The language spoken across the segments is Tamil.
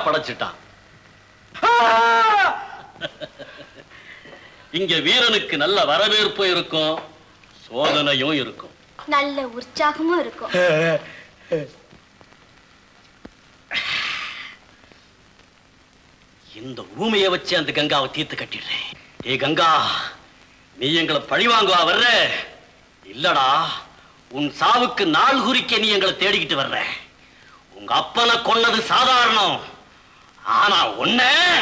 படைச்சிட்டான் இங்க வீரனுக்கு நல்ல வரவேற்பும் இருக்கும் சோதனையும் இருக்கும் நல்ல உற்சாகமும் இருக்கும் இந்த ஊமையை வச்சு அந்த கங்காவை தீர்த்து கட்டிடுறேன் ஏ கங்கா நீ எங்களை பழி வாங்குவா வர்ற இல்லடா உன் சாவுக்கு நாள் குறிக்க நீ எங்களை தேடிக்கிட்டு வர்ற உங்க அப்பனை கொன்னது சாதாரணம் ஆனா உன்ன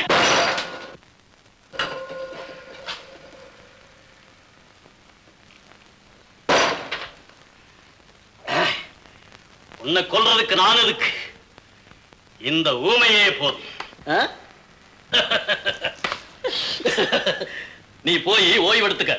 உன்னை கொல்றதுக்கு நான் இருக்கு இந்த ஊமையே போதும் ஆ? நீ போய் ஓய்வெடுத்துக்க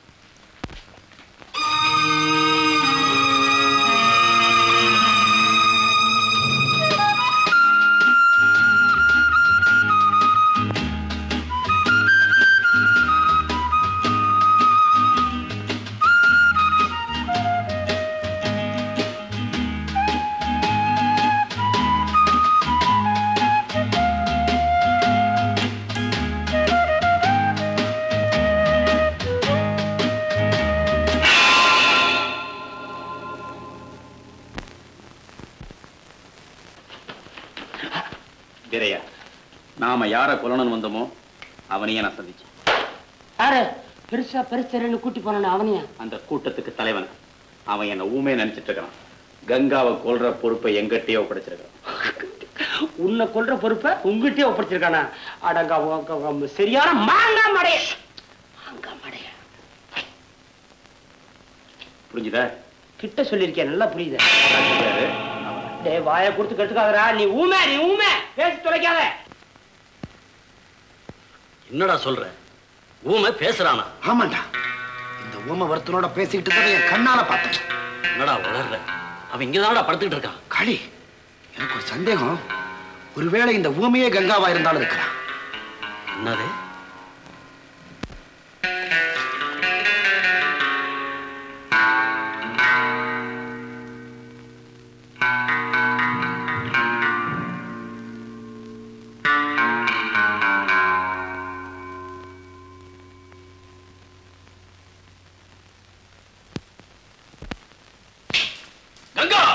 வீரையா நாம யார கொல்லணும்னு வந்தோமோ அவனையே நான் சந்திச்சேன் யாரு பெருசா பெருசரன்னு கூட்டி போனானே அவனையா அந்த கூட்டத்துக்கு தலைவன் அவன் என்ன ஊமையை நினைச்சிட்டு இருக்கிறான் கங்காவை கொல்ற பொறுப்பை எங்கிட்டயே ஒப்படைச்சிருக்கான் உன்னை கொல்ற பொறுப்பை உங்ககிட்டயே ஒப்படைச்சிருக்கானா அடங்க உங்க- உங்க சரியான மாங்கா மடைய மாங்கா மடைய புரிஞ்சுதா கிட்ட சொல்லியிருக்கேன் நல்லா புரியுது யாரு? டேய் வாயை கொடுத்து கட்டுக்காதடா நீ ஊமை நீ ஊமை பேசி தொலைக்காத என்னடா சொல்ற ஊமை பேசுறானா ஆமாண்டா இந்த ஊம ஒருத்தனோட பேசிக்கிட்டு தான் என் கண்ணால பார்த்தேன் என்னடா வளர்ற அவன் இங்கதான்டா படுத்துக்கிட்டு இருக்கான் காளி எனக்கு ஒரு சந்தேகம் ஒருவேளை இந்த ஊமையே கங்காவா இருந்தாலும் இருக்கிறான் என்னது கங்கா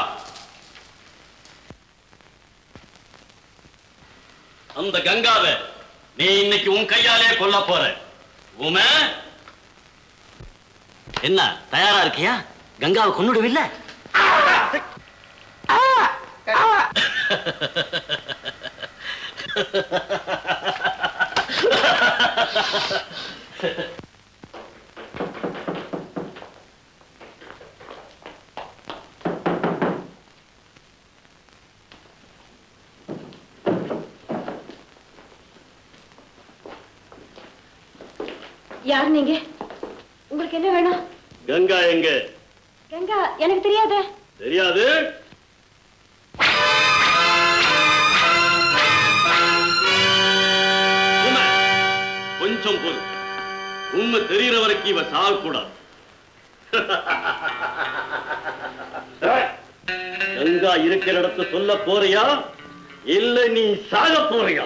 அந்த கங்காவை நீ இன்னைக்கு உன் கையாலே கொல்ல போற உம என்ன தயாரா இருக்கியா கங்காவை கொன்னுடுவில்ல யார் நீங்க உங்களுக்கு என்ன வேணும் கங்கா எங்க கங்கா எனக்கு தெரியாதே தெரியாது உமை, கொஞ்சம் பொறு உண்மை தெரியற வரைக்கும் இவ சாகக்கூடாது கங்கா இருக்கிற இடத்த சொல்ல போறியா இல்ல நீ சாக போறியா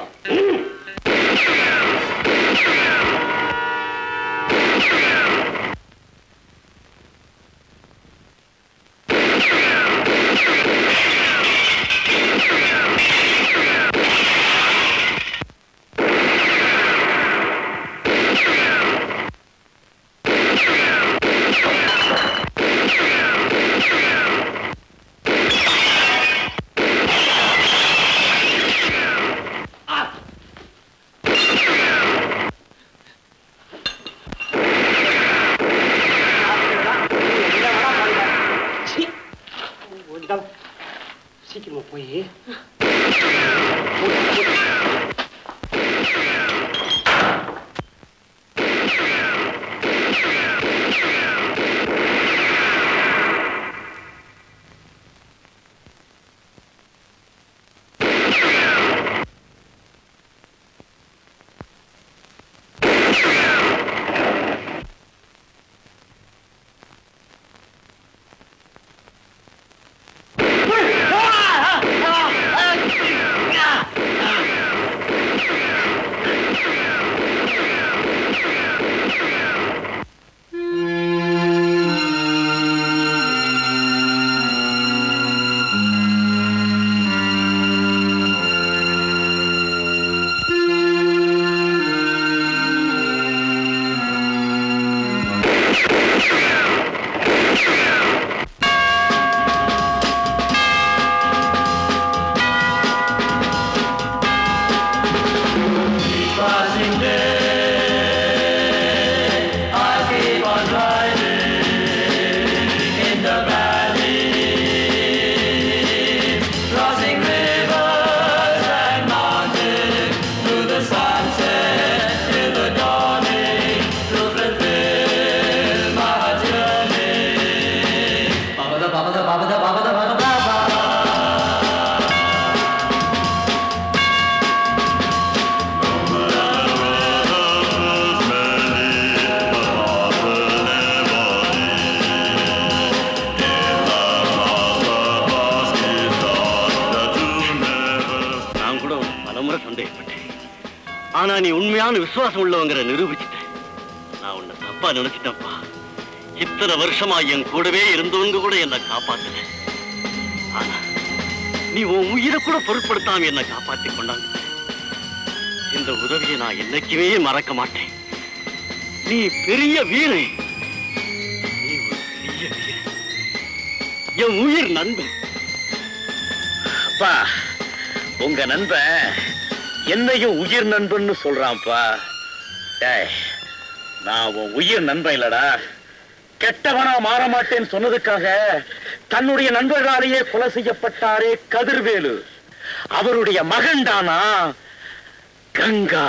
பலமுறை சந்தேகப்பட்டேன் ஆனா நீ உண்மையான விசுவாசம் உள்ளவங்கிற நிரூபிச்சிட்ட நான் உன்னை தப்பா நினைச்சிட்டேன்ப்பா இத்தனை வருஷமா என் கூடவே இருந்தவங்க கூட என்னை காப்பாத்தல ஆனா நீ உன் உயிரை கூட பொருட்படுத்தாம என்னை காப்பாத்தி கொண்டாங்க இந்த உதவியை நான் என்னைக்குமே மறக்க மாட்டேன் நீ பெரிய வீரன் நீ ஒரு பெரிய வீரன் என் உயிர் நண்பன் அப்பா உங்க நண்பன் என்னையும் உயிர் நண்பன்னு சொல்றான்ப்பா டேய் நான் உன் உயிர் நண்பன் இல்லடா கெட்டவனா மாற மாட்டேன்னு சொன்னதுக்காக தன்னுடைய நண்பர்களாலேயே கொலை செய்யப்பட்டாரே கதிர்வேலு அவருடைய மகன்தானா கங்கா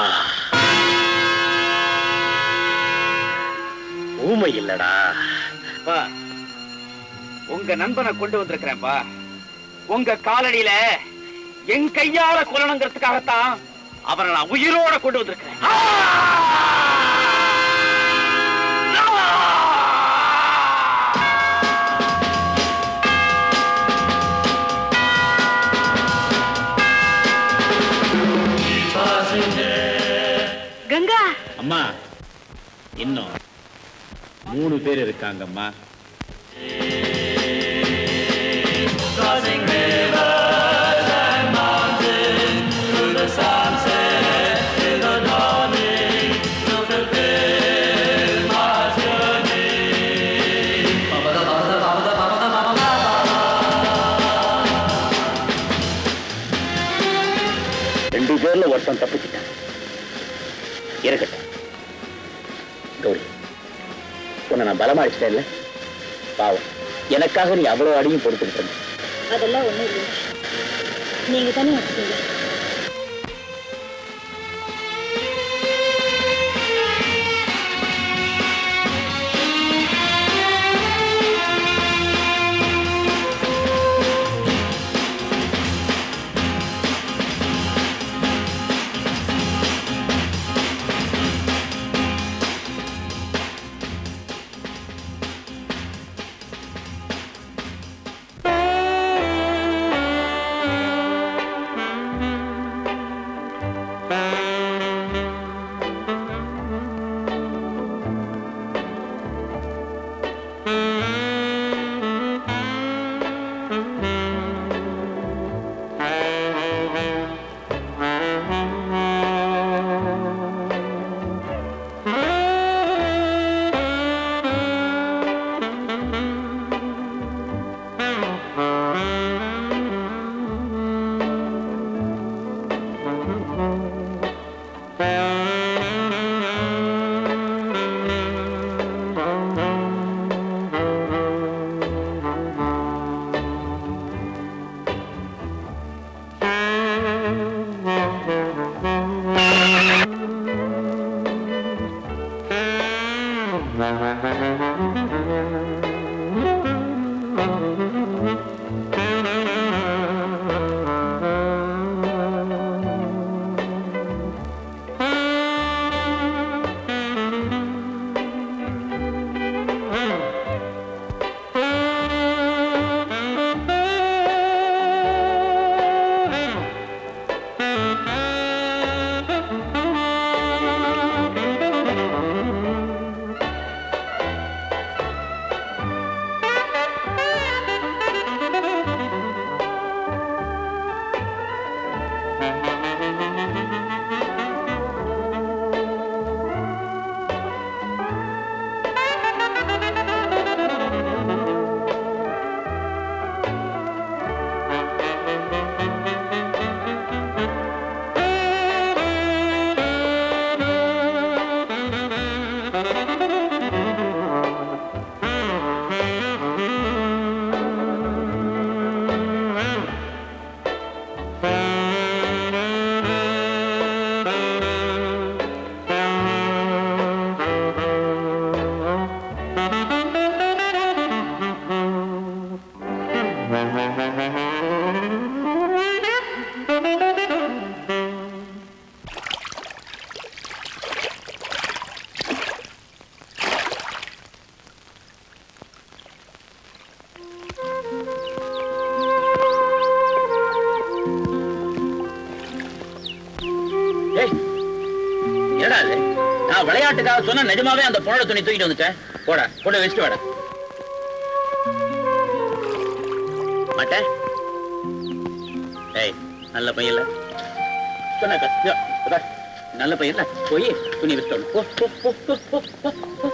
ஊமை இல்லடா பா உங்க நண்பனை கொண்டு வந்திருக்கிறேன்ப்பா உங்க காலடியில என் கையால கொல்லணுங்கிறதுக்காகத்தான் அவரை நான் உயிரோட கொண்டு வந்திருக்கிறேன் கங்கா அம்மா இன்னும் மூணு பேர் இருக்காங்கம்மா ரெண்டு பேர்ல ஒருத்தன் தப்பிச்சிட்டான் இருக்கட்டும் கௌரி உன்னை நான் பலமா அடிச்சிட்டேன் இல்ல பாவம் எனக்காக நீ அவ்வளவு அடியும் பொறுத்துக்கிட்டு இருந்த. அதெல்லாம் ஒண்ணும் இல்லை நீங்க தானே வச்சுக்கீங்க ஏய், என்னடா இது நான் விளையாட்டுக்காக சொன்ன நிஜமாவே அந்த புனல துணி தூக்கிட்டு வந்துட்டேன் போடா கொண்டு போய் வச்சுட்டு வாடா மாட்டேன் ஏய் நல்ல பையன்ல சொன்னாக்கா யோ, இதா, நல்ல பையன்ல போய் துணி வச்சுட்டு வந்து. போ போ போ போ போ போ போ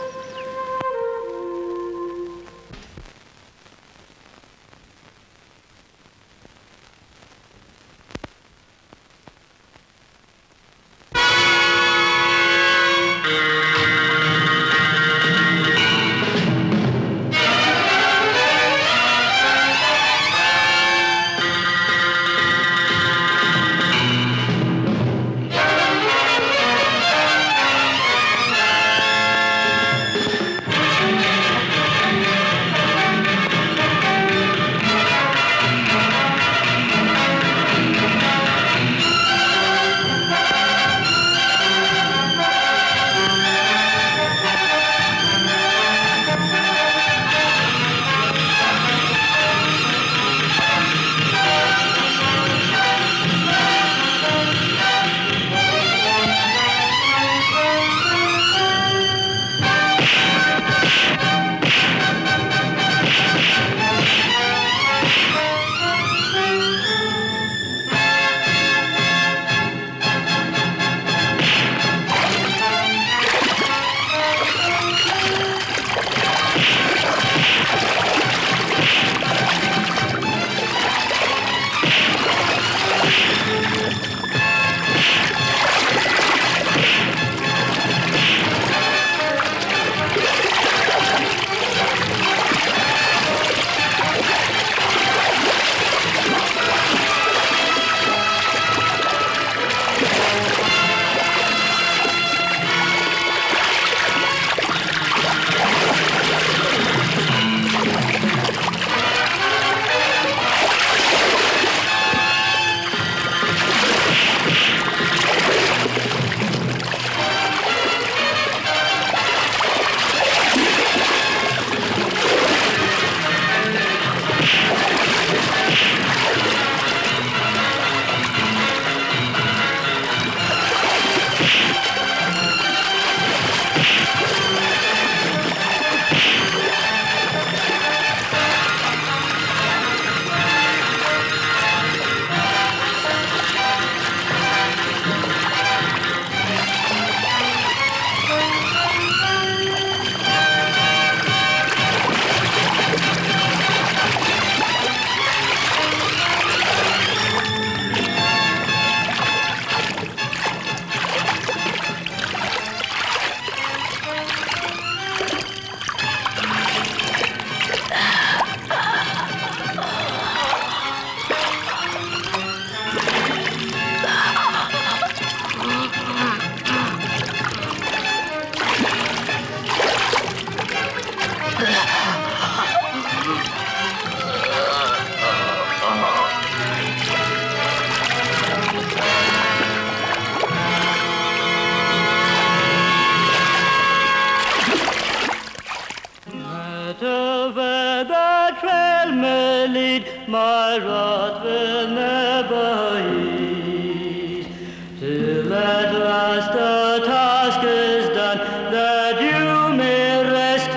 Wherever the trail may lead, my rod will never heed. Till at last the task is done, that you may rest.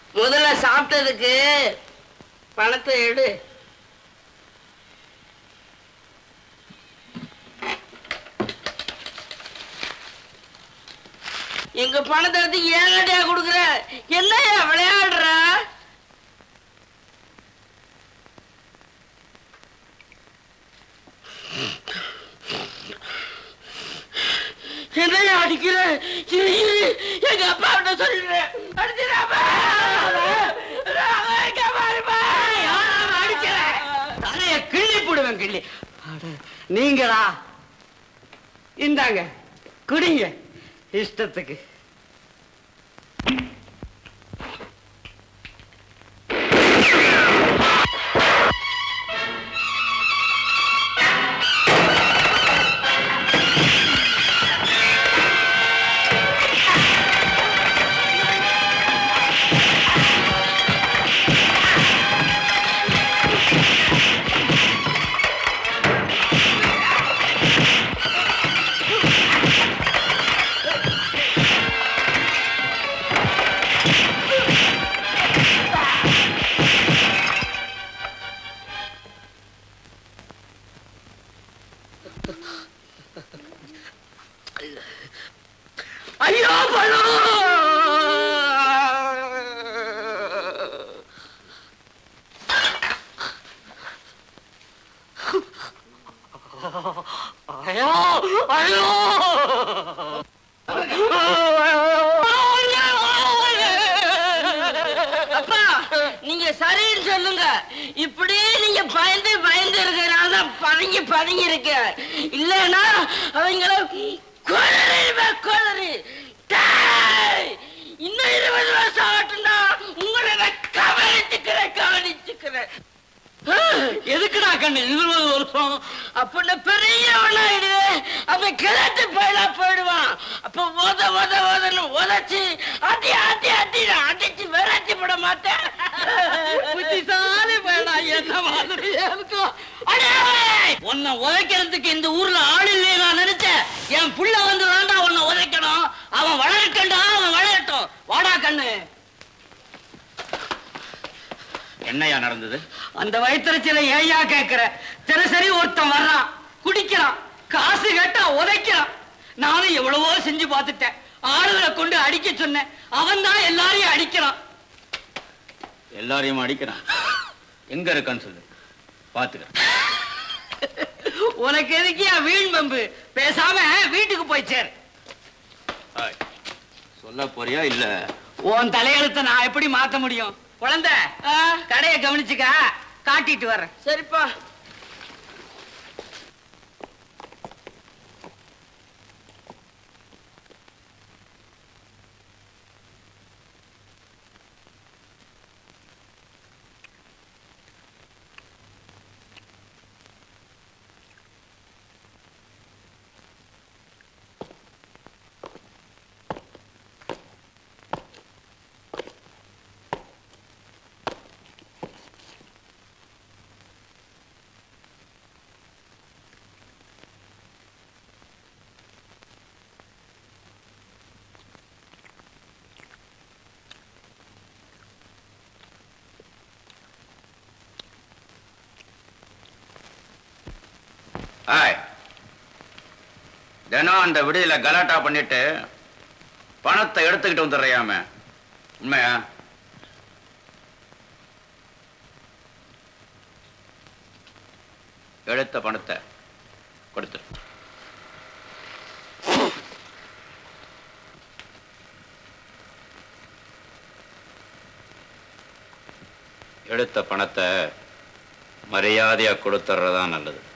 முதல்ல சாப்பிட்டதுக்கு பணத்தை எடு எங்க பணத்தை எடுத்து ஏகடியா கொடுக்குற என்னையா விளையாடுற என்னையா அடிக்கிற இரு, இரு, எங்க அப்பா கிட்ட சொல்லிடுறேன் அடிச்சிடாம தலைய கிள்ளி போடுவேன் கிள்ளி அட, நீங்களா இந்தாங்க குடிங்க இஷ்டத்துக்கு ஐயோ பணம் ஐயோ ஐயோ அப்பா நீங்க சரின்னு சொல்லுங்க இப்படி நீங்க பயந்து பயந்து இருக்கிறனால தான் பதுங்கி பதுங்கி இருக்க இல்லைன்னா அவங்கள கொளறு கொளறு டேய்! இன்னும் இருபது வருஷம் ஆகட்டும்னா உங்களை நான் கவனிச்சுக்கிறேன் கவனிச்சுக்கிறேன் எதுக்குடா கண்ணு இருபது வருஷம் அப்படின்னு பெரியவனாயிடுவேன் அவன் கிழட்டு பயிலா போயிடுவான் அப்ப ஓத ஓத ஓதன்னு உதச்சு அடி அடி அடி நான் அடிச்சு விரட்டி விட மாட்டேன் புத்திசாலி பயிலா என்ன மாதிரி இருக்கும் அடே! உன்னை உதைக்கிறதுக்கு இந்த ஊர்ல ஆள் இல்லையே நான் நினைச்சேன் என் புள்ள வந்து வேண்டாம் உன்னை உதைக்கணும் அவன் வளரட்டா அவன் வளரட்டும் வாடா கண்ணு என்னையா நடந்தது அந்த வயிற்றுச்சில ஏயா கேக்குற தினசரி ஒருத்தன் வர்றான் குடிக்கிறான் காசு கேட்டா உதைக்கிறான் நானும் எவ்வளவோ செஞ்சு பார்த்துட்டேன் ஆளுகளை கொண்டு அடிக்க சொன்னேன் அவன் தான் எல்லாரையும் அடிக்கிறான் எல்லாரையும் அடிக்கிறான் எங்க இருக்கான்னு சொல்லு பாத்துக்கிறேன் உனக்கு எதுக்கியா வீண் பம்பு பேசாம வீட்டுக்கு போய் சேர் சொல்ல போறியா இல்ல உன் தலையெழுத்த நான் எப்படி மாத்த முடியும் குழந்தை கடையை கவனிச்சுக்க காட்டிட்டு வர்றேன் சரிப்பா ஆய் தினம் அந்த விடுதியில கலாட்டா பண்ணிட்டு பணத்தை எடுத்துக்கிட்டு வந்துடுறியாம உண்மையா எடுத்த பணத்தை கொடுத்துரு எடுத்த பணத்தை மரியாதையா கொடுத்துறதுதான் நல்லது